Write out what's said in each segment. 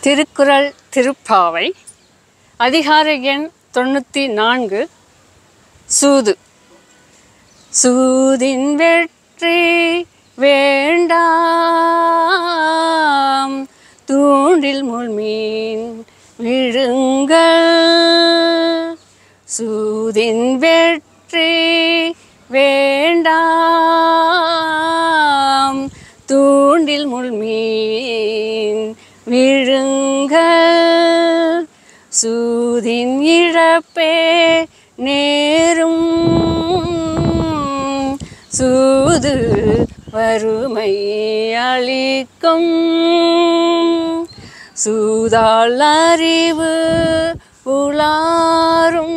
திருக்குறள் திருப்பாவை அதிகார எண் தொண்ணூற்றி நான்கு சூது சூதின் வெற்றி வேண்டாம் தூண்டில் முள்மீன் விழுங்கள் சூதின் வெற்றி வேண்டாம் தூண்டில் முள்மீன் விழுங்கள் சூதின் இழப்பே நேரும் சூது வறுமை அளிக்கும் சூதாள் அறிவு உளாரும்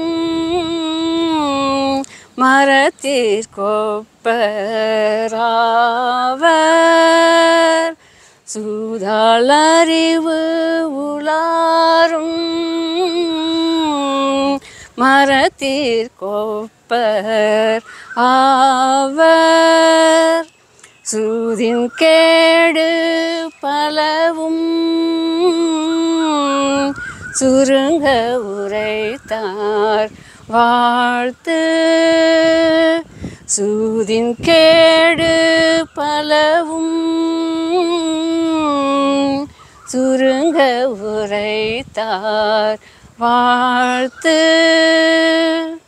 மரத்திற்கொப்பராவர் சூதாள் அறிவு உளாரும் மரத்திற்கொப்பர் ஆவர் சூதின் கேடு பலவும் சுருங்க உரைத்தார் வாழ்த்து சூதின் கேடு பலவும் சுருங்க உரைத்தார் வாழ்த்து